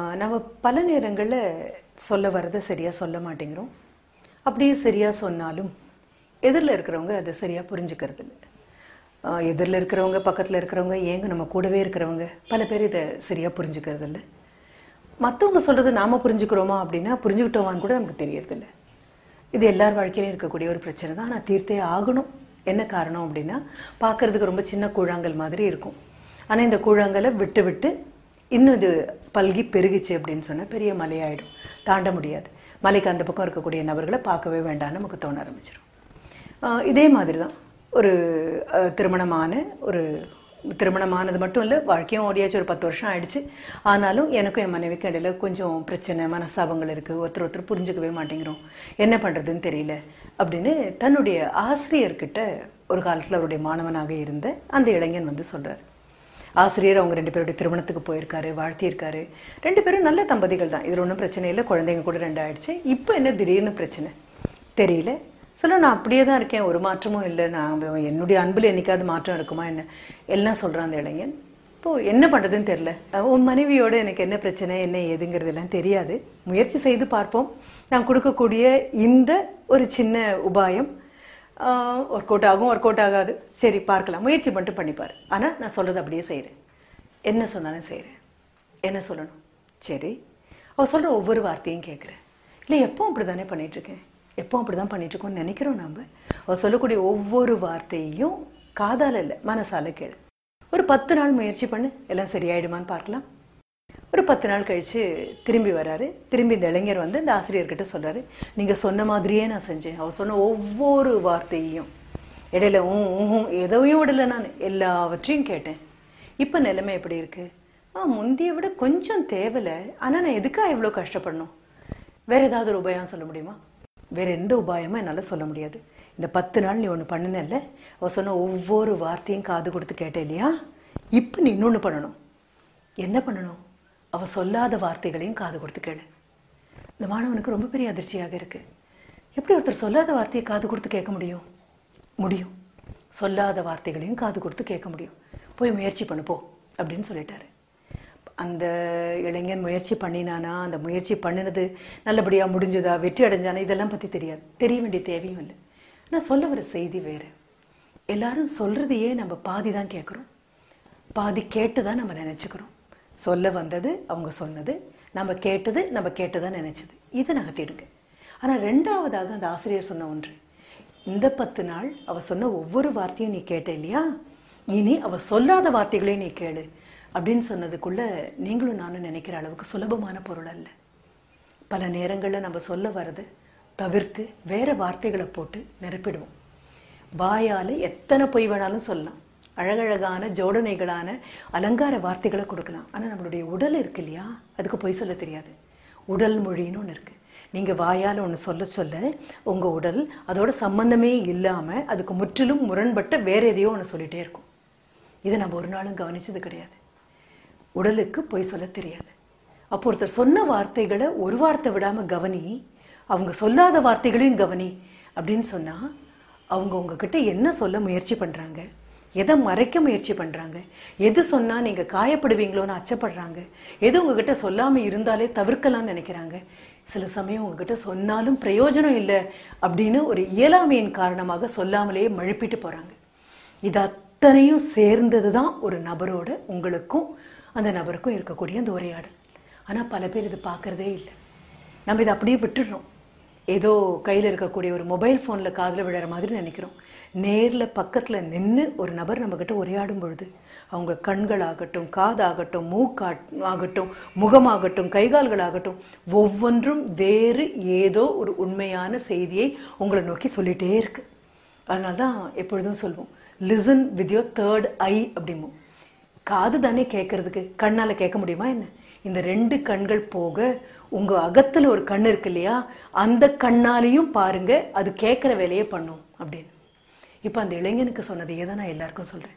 ஆஹ் நம்ம பல நேரங்களில் சொல்ல வர்றதை சரியாக சொல்ல மாட்டேங்கிறோம் அப்படியே சரியாக சொன்னாலும் எதிரில் இருக்கிறவங்க அதை சரியாக புரிஞ்சுக்கிறது இல்லை எதிரில் இருக்கிறவங்க பக்கத்தில் இருக்கிறவங்க ஏங்க நம்ம கூடவே இருக்கிறவங்க பல பேர் இதை சரியாக புரிஞ்சுக்கிறது இல்லை மற்றவங்க சொல்கிறத நாம் புரிஞ்சுக்கிறோமா அப்படின்னா புரிஞ்சுக்கிட்டோமான்னு கூட நமக்கு தெரியறதில்ல இது எல்லார் வாழ்க்கையிலும் இருக்கக்கூடிய ஒரு பிரச்சனை தான் ஆனால் தீர்த்தே ஆகணும் என்ன காரணம் அப்படின்னா பார்க்கறதுக்கு ரொம்ப சின்ன கூழாங்கல் மாதிரி இருக்கும் ஆனால் இந்த கூழாங்கலை விட்டு விட்டு இன்னும் இது பல்கி பெருகிச்சு அப்படின்னு சொன்னால் பெரிய மலையாயிடும் தாண்ட முடியாது மலைக்கு அந்த பக்கம் இருக்கக்கூடிய நபர்களை பார்க்கவே வேண்டாம்னு நமக்கு தோண ஆரம்பிச்சிடும் ஆஹ் இதே மாதிரி தான் ஒரு அஹ், திருமணமான ஒரு திருமணமானது மட்டும் இல்லை வாழ்க்கையும் ஓடியாச்சு ஒரு பத்து வருஷம் ஆயிடுச்சு ஆனாலும் எனக்கும் என் மனைவிக்கும் இடையில கொஞ்சம் பிரச்சனை மனஸ்தாபங்கள் இருக்குது ஒருத்தர் ஒருத்தர் புரிஞ்சுக்கவே மாட்டேங்கிறோம் என்ன பண்ணுறதுன்னு தெரியல அப்படின்னு தன்னுடைய ஆசிரியர்கிட்ட ஒரு காலத்தில் அவருடைய மாணவனாக இருந்த அந்த இளைஞன் வந்து சொல்கிறார் ஆசிரியர் அவங்க ரெண்டு பேருடைய திருமணத்துக்கு போயிருக்காரு வாழ்த்தியிருக்காரு ரெண்டு பேரும் நல்ல தம்பதிகள் தான் இதில் ஒன்றும் பிரச்சனை இல்லை குழந்தைங்க கூட ரெண்டு ஆயிடுச்சு இப்போ என்ன திடீர்னு பிரச்சனை தெரியல சொல்ல நான் அப்படியே தான் இருக்கேன் ஒரு மாற்றமும் இல்லை நான் என்னுடைய அன்பில் என்னைக்காவது மாற்றம் இருக்குமா என்ன எல்லாம் சொல்கிறான் அந்த இளைஞன் இப்போது என்ன பண்ணுறதுன்னு தெரில உன் மனைவியோட எனக்கு என்ன பிரச்சனை என்ன ஏதுங்கிறதெல்லாம் தெரியாது முயற்சி செய்து பார்ப்போம் நான் கொடுக்கக்கூடிய இந்த ஒரு சின்ன உபாயம் ஒர்க் அவுட் ஆகும் ஒர்க் அவுட் ஆகாது சரி பார்க்கலாம் முயற்சி மட்டும் பண்ணிப்பார் ஆனால் நான் சொல்கிறது அப்படியே செய்கிறேன் என்ன சொன்னாலும் செய்கிறேன் என்ன சொல்லணும் சரி அவள் சொல்கிற ஒவ்வொரு வார்த்தையும் கேட்குறேன் இல்லை எப்போ அப்படி தானே பண்ணிகிட்ருக்கேன் எப்போ அப்படி தான் பண்ணிகிட்ருக்கோம்னு நினைக்கிறோம் நாம் அவள் சொல்லக்கூடிய ஒவ்வொரு வார்த்தையும் காதால் இல்லை மனசால கேளு ஒரு பத்து நாள் முயற்சி பண்ணு எல்லாம் சரியாயிடுமான்னு பார்க்கலாம் ஒரு பத்து நாள் கழித்து திரும்பி வராரு திரும்பி இந்த இளைஞர் வந்து இந்த ஆசிரியர்கிட்ட சொல்கிறாரு நீங்கள் சொன்ன மாதிரியே நான் செஞ்சேன் அவர் சொன்ன ஒவ்வொரு வார்த்தையையும் இடையில ஊ ஊ எதையும் விடலை நான் எல்லாவற்றையும் கேட்டேன் இப்போ நிலைமை எப்படி இருக்குது ஆ முந்தைய விட கொஞ்சம் தேவலை ஆனால் நான் எதுக்காக இவ்வளோ கஷ்டப்படணும் வேற ஏதாவது ஒரு உபாயம் சொல்ல முடியுமா வேற எந்த உபாயமும் என்னால் சொல்ல முடியாது இந்த பத்து நாள் நீ ஒன்று பண்ணினல்ல அவ சொன்ன ஒவ்வொரு வார்த்தையும் காது கொடுத்து கேட்டே இல்லையா இப்போ நீ இன்னொன்று பண்ணணும் என்ன பண்ணணும் அவ சொல்லாத வார்த்தைகளையும் காது கொடுத்து கேளு இந்த மாணவனுக்கு ரொம்ப பெரிய அதிர்ச்சியாக இருக்கு எப்படி ஒருத்தர் சொல்லாத வார்த்தையை காது கொடுத்து கேட்க முடியும் முடியும் சொல்லாத வார்த்தைகளையும் காது கொடுத்து கேட்க முடியும் போய் முயற்சி பண்ணு போ அப்படின்னு சொல்லிட்டாரு அந்த இளைஞன் முயற்சி பண்ணினானா அந்த முயற்சி பண்ணினது நல்லபடியாக முடிஞ்சதா வெற்றி அடைஞ்சானா இதெல்லாம் பற்றி தெரியாது தெரிய வேண்டிய தேவையும் இல்லை நான் சொல்ல வர செய்தி வேறு எல்லாரும் சொல்கிறதையே நம்ம பாதி தான் கேட்குறோம் பாதி கேட்டு தான் நம்ம நினச்சிக்கிறோம் சொல்ல வந்தது அவங்க சொன்னது நம்ம கேட்டது நம்ம கேட்டதா நினைச்சது இதை நகர்த்திடுங்க ஆனால் ரெண்டாவதாக அந்த ஆசிரியர் சொன்ன ஒன்று இந்த பத்து நாள் அவ சொன்ன ஒவ்வொரு வார்த்தையும் நீ கேட்ட இல்லையா இனி அவ சொல்லாத வார்த்தைகளையும் நீ கேளு அப்படின்னு சொன்னதுக்குள்ள நீங்களும் நானும் நினைக்கிற அளவுக்கு சுலபமான பொருள் அல்ல பல நேரங்களில் நம்ம சொல்ல வர்றது தவிர்த்து வேற வார்த்தைகளை போட்டு நிரப்பிடுவோம் வாயால் எத்தனை பொய் வேணாலும் சொல்லலாம் அழகழகான ஜோடனைகளான அலங்கார வார்த்தைகளை கொடுக்கலாம் ஆனால் நம்மளுடைய உடல் இருக்கு இல்லையா அதுக்கு பொய் சொல்ல தெரியாது உடல் மொழின்னு ஒன்று இருக்குது நீங்கள் வாயால் ஒன்று சொல்ல சொல்ல உங்கள் உடல் அதோட சம்பந்தமே இல்லாமல் அதுக்கு முற்றிலும் முரண்பட்ட வேற எதையோ ஒன்று சொல்லிகிட்டே இருக்கும் இதை நம்ம ஒரு நாளும் கவனிச்சது கிடையாது உடலுக்கு பொய் சொல்ல தெரியாது அப்போ ஒருத்தர் சொன்ன வார்த்தைகளை ஒரு வார்த்தை விடாமல் கவனி அவங்க சொல்லாத வார்த்தைகளையும் கவனி அப்படின்னு சொன்னால் அவங்க உங்ககிட்ட என்ன சொல்ல முயற்சி பண்ணுறாங்க எதை மறைக்க முயற்சி பண்ணுறாங்க எது சொன்னால் நீங்கள் காயப்படுவீங்களோன்னு அச்சப்படுறாங்க எது உங்ககிட்ட சொல்லாமல் இருந்தாலே தவிர்க்கலாம்னு நினைக்கிறாங்க சில சமயம் உங்ககிட்ட சொன்னாலும் பிரயோஜனம் இல்லை அப்படின்னு ஒரு இயலாமையின் காரணமாக சொல்லாமலேயே மழுப்பிட்டு போகிறாங்க இது அத்தனையும் சேர்ந்தது தான் ஒரு நபரோட உங்களுக்கும் அந்த நபருக்கும் இருக்கக்கூடிய அந்த உரையாடல் ஆனால் பல பேர் இது பார்க்குறதே இல்லை நம்ம இதை அப்படியே விட்டுடுறோம் ஏதோ கையில் இருக்கக்கூடிய ஒரு மொபைல் ஃபோனில் காதில் விழுற மாதிரி நினைக்கிறோம் நேரில் பக்கத்தில் நின்று ஒரு நபர் நம்மக்கிட்ட உரையாடும் பொழுது அவங்க கண்களாகட்டும் காதாகட்டும் மூக்கா ஆகட்டும் முகமாகட்டும் கைகால்களாகட்டும் ஒவ்வொன்றும் வேறு ஏதோ ஒரு உண்மையான செய்தியை உங்களை நோக்கி சொல்லிகிட்டே இருக்கு அதனால தான் எப்பொழுதும் சொல்வோம் listen with your third eye அப்படிம்போம் காது தானே கேட்கறதுக்கு கண்ணால் கேட்க முடியுமா என்ன இந்த ரெண்டு கண்கள் போக உங்க அகத்துல ஒரு கண் இருக்கு இல்லையா அந்த கண்ணாலையும் பாருங்க அது கேட்குற வேலையை பண்ணும் அப்படின்னு இப்போ அந்த இளைஞனுக்கு சொன்னதையே தான் நான் எல்லாருக்கும் சொல்றேன்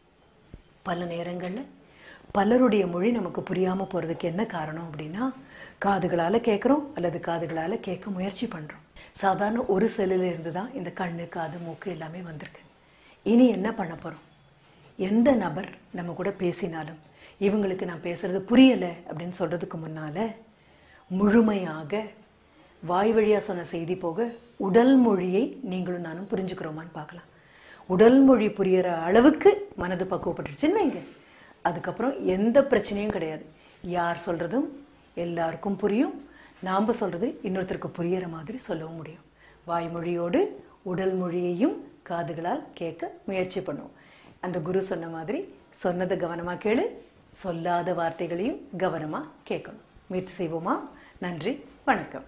பல நேரங்கள்ல பலருடைய மொழி நமக்கு புரியாம போறதுக்கு என்ன காரணம் அப்படின்னா காதுகளால கேட்குறோம் அல்லது காதுகளால கேட்க முயற்சி பண்றோம் சாதாரண ஒரு செல்லில் இருந்து தான் இந்த கண்ணு காது மூக்கு எல்லாமே வந்திருக்கு இனி என்ன பண்ண போறோம் எந்த நபர் நம்ம கூட பேசினாலும் இவங்களுக்கு நான் பேசுறது புரியலை அப்படின்னு சொல்றதுக்கு முன்னால முழுமையாக வாய் வழியா சொன்ன செய்தி போக உடல் மொழியை நீங்களும் நானும் புரிஞ்சுக்கிறோமான்னு பார்க்கலாம் உடல் மொழி புரியற அளவுக்கு மனது பக்குவப்பட்டுருச்சுன்னு வைங்க அதுக்கப்புறம் எந்த பிரச்சனையும் கிடையாது யார் சொல்றதும் எல்லாருக்கும் புரியும் நாம் சொல்றது இன்னொருத்தருக்கு புரியற மாதிரி சொல்லவும் முடியும் வாய்மொழியோடு உடல் மொழியையும் காதுகளால் கேட்க முயற்சி பண்ணுவோம் அந்த குரு சொன்ன மாதிரி சொன்னதை கவனமா கேளு சொல்லாத வார்த்தைகளையும் கவனமா கேட்கணும் முயற்சி செய்வோமா நன்றி வணக்கம்